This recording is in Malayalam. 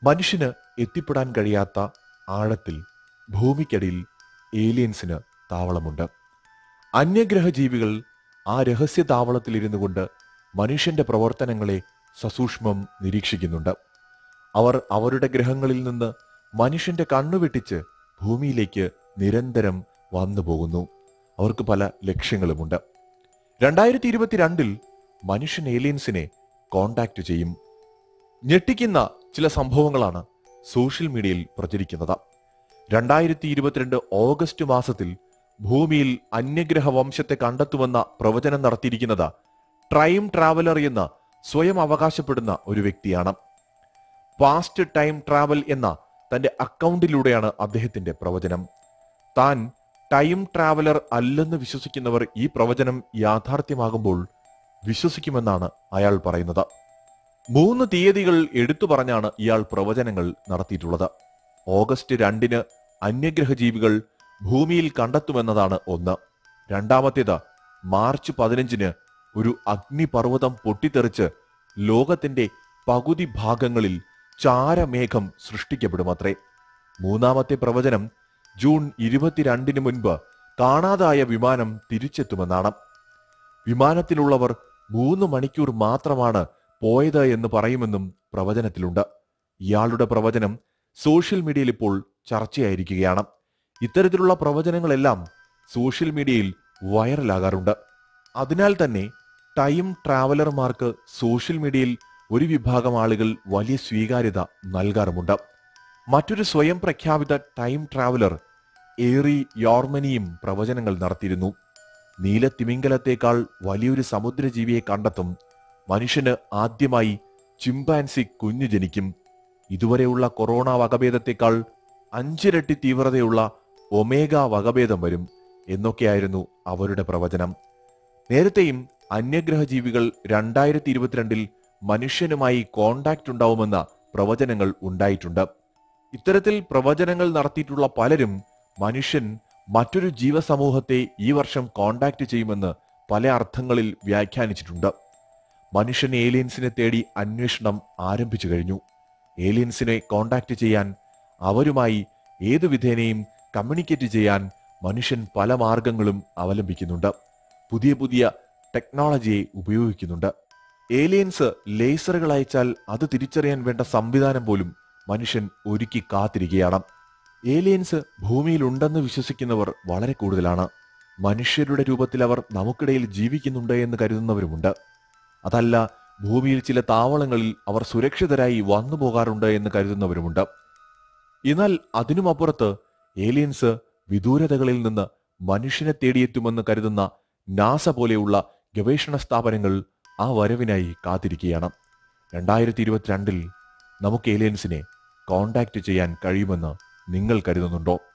മനുഷ്യന് എത്തിപ്പെടാൻ കഴിയാത്ത ആഴത്തിൽ ഭൂമിക്കടിയിൽ ഏലിയൻസിന് താവളമുണ്ട് അന്യഗ്രഹ ജീവികൾ ആ രഹസ്യ താവളത്തിലിരുന്നു കൊണ്ട് മനുഷ്യന്റെ പ്രവർത്തനങ്ങളെ സസൂക്ഷ്മം നിരീക്ഷിക്കുന്നുണ്ട് അവർ അവരുടെ ഗ്രഹങ്ങളിൽ നിന്ന് മനുഷ്യന്റെ കണ്ണുവെട്ടിച്ച് ഭൂമിയിലേക്ക് നിരന്തരം വന്നു പോകുന്നു അവർക്ക് പല ലക്ഷ്യങ്ങളുമുണ്ട് രണ്ടായിരത്തി ഇരുപത്തിരണ്ടിൽ മനുഷ്യൻ ഏലിയൻസിനെ കോണ്ടാക്ട് ചെയ്യും ഞെട്ടിക്കുന്ന ചില സംഭവങ്ങളാണ് സോഷ്യൽ മീഡിയയിൽ പ്രചരിക്കുന്നത് രണ്ടായിരത്തി ഇരുപത്തിരണ്ട് ഓഗസ്റ്റ് മാസത്തിൽ ഭൂമിയിൽ അന്യഗ്രഹ വംശത്തെ കണ്ടെത്തുമെന്ന പ്രവചനം നടത്തിയിരിക്കുന്നത് ടൈം ട്രാവലർ എന്ന് സ്വയം അവകാശപ്പെടുന്ന ഒരു വ്യക്തിയാണ് പാസ്റ്റ് ടൈം ട്രാവൽ എന്ന തന്റെ അക്കൗണ്ടിലൂടെയാണ് അദ്ദേഹത്തിന്റെ പ്രവചനം താൻ ടൈം ട്രാവലർ അല്ലെന്ന് വിശ്വസിക്കുന്നവർ ഈ പ്രവചനം യാഥാർത്ഥ്യമാകുമ്പോൾ വിശ്വസിക്കുമെന്നാണ് അയാൾ പറയുന്നത് മൂന്ന് തീയതികൾ എടുത്തു പറഞ്ഞാണ് ഇയാൾ പ്രവചനങ്ങൾ നടത്തിയിട്ടുള്ളത് ഓഗസ്റ്റ് രണ്ടിന് അന്യഗ്രഹ ജീവികൾ ഭൂമിയിൽ കണ്ടെത്തുമെന്നതാണ് ഒന്ന് രണ്ടാമത്തേത് മാർച്ച് പതിനഞ്ചിന് ഒരു അഗ്നിപർവ്വതം പൊട്ടിത്തെറിച്ച് ലോകത്തിന്റെ പകുതി ഭാഗങ്ങളിൽ ചാരമേഘം സൃഷ്ടിക്കപ്പെടുമത്രേ മൂന്നാമത്തെ പ്രവചനം ജൂൺ ഇരുപത്തിരണ്ടിന് മുൻപ് കാണാതായ വിമാനം തിരിച്ചെത്തുമെന്നാണ് വിമാനത്തിലുള്ളവർ മൂന്ന് മണിക്കൂർ മാത്രമാണ് പോയത് എന്ന് പറയുമെന്നും പ്രവചനത്തിലുണ്ട് ഇയാളുടെ പ്രവചനം സോഷ്യൽ മീഡിയയിൽ ഇപ്പോൾ ചർച്ചയായിരിക്കുകയാണ് ഇത്തരത്തിലുള്ള പ്രവചനങ്ങളെല്ലാം സോഷ്യൽ മീഡിയയിൽ വൈറലാകാറുണ്ട് അതിനാൽ തന്നെ ടൈം ട്രാവലർമാർക്ക് സോഷ്യൽ മീഡിയയിൽ ഒരു വിഭാഗം ആളുകൾ വലിയ സ്വീകാര്യത നൽകാറുമുണ്ട് മറ്റൊരു സ്വയം പ്രഖ്യാപിത ടൈം ട്രാവലർ ഏറി യോർമനിയും പ്രവചനങ്ങൾ നടത്തിയിരുന്നു നീലത്തിമിംഗലത്തേക്കാൾ വലിയൊരു സമുദ്രജീവിയെ കണ്ടെത്തും മനുഷ്യന് ആദ്യമായി ചിമ്പാൻസി കുഞ്ഞു ജനിക്കും ഇതുവരെയുള്ള കൊറോണ വകഭേദത്തെക്കാൾ അഞ്ചിരട്ടി തീവ്രതയുള്ള ഒമേഗ വകഭേദം വരും എന്നൊക്കെയായിരുന്നു അവരുടെ പ്രവചനം നേരത്തെയും അന്യഗ്രഹ ജീവികൾ രണ്ടായിരത്തി ഇരുപത്തിരണ്ടിൽ മനുഷ്യനുമായി കോണ്ടാക്ട് ഉണ്ടാവുമെന്ന പ്രവചനങ്ങൾ ഉണ്ടായിട്ടുണ്ട് ഇത്തരത്തിൽ പ്രവചനങ്ങൾ നടത്തിയിട്ടുള്ള പലരും മനുഷ്യൻ മറ്റൊരു ജീവസമൂഹത്തെ ഈ വർഷം കോണ്ടാക്ട് ചെയ്യുമെന്ന് പല അർത്ഥങ്ങളിൽ വ്യാഖ്യാനിച്ചിട്ടുണ്ട് മനുഷ്യൻ ഏലിയൻസിനെ തേടി അന്വേഷണം ആരംഭിച്ചു കഴിഞ്ഞു ഏലിയൻസിനെ കോണ്ടാക്ട് ചെയ്യാൻ അവരുമായി ഏതു വിധേനയും കമ്മ്യൂണിക്കേറ്റ് ചെയ്യാൻ മനുഷ്യൻ പല മാർഗങ്ങളും അവലംബിക്കുന്നുണ്ട് പുതിയ പുതിയ ടെക്നോളജിയെ ഉപയോഗിക്കുന്നുണ്ട് ഏലിയൻസ് ലേസറുകൾ അയച്ചാൽ അത് തിരിച്ചറിയാൻ വേണ്ട സംവിധാനം പോലും മനുഷ്യൻ ഒരുക്കി കാത്തിരിക്കുകയാണ് ഏലിയൻസ് ഭൂമിയിൽ ഉണ്ടെന്ന് വിശ്വസിക്കുന്നവർ വളരെ കൂടുതലാണ് മനുഷ്യരുടെ രൂപത്തിൽ അവർ നമുക്കിടയിൽ ജീവിക്കുന്നുണ്ട് എന്ന് കരുതുന്നവരുമുണ്ട് അതല്ല ഭൂമിയിൽ ചില താവളങ്ങളിൽ അവർ സുരക്ഷിതരായി വന്നു പോകാറുണ്ട് എന്ന് കരുതുന്നവരുമുണ്ട് എന്നാൽ അതിനുമപ്പുറത്ത് ഏലിയൻസ് വിദൂരതകളിൽ നിന്ന് മനുഷ്യനെ തേടിയെത്തുമെന്ന് കരുതുന്ന നാസ പോലെയുള്ള ഗവേഷണ സ്ഥാപനങ്ങൾ ആ വരവിനായി കാത്തിരിക്കുകയാണ് രണ്ടായിരത്തി ഇരുപത്തിരണ്ടിൽ നമുക്ക് ഏലിയൻസിനെ കോണ്ടാക്ട് ചെയ്യാൻ കഴിയുമെന്ന് നിങ്ങൾ കരുതുന്നുണ്ടോ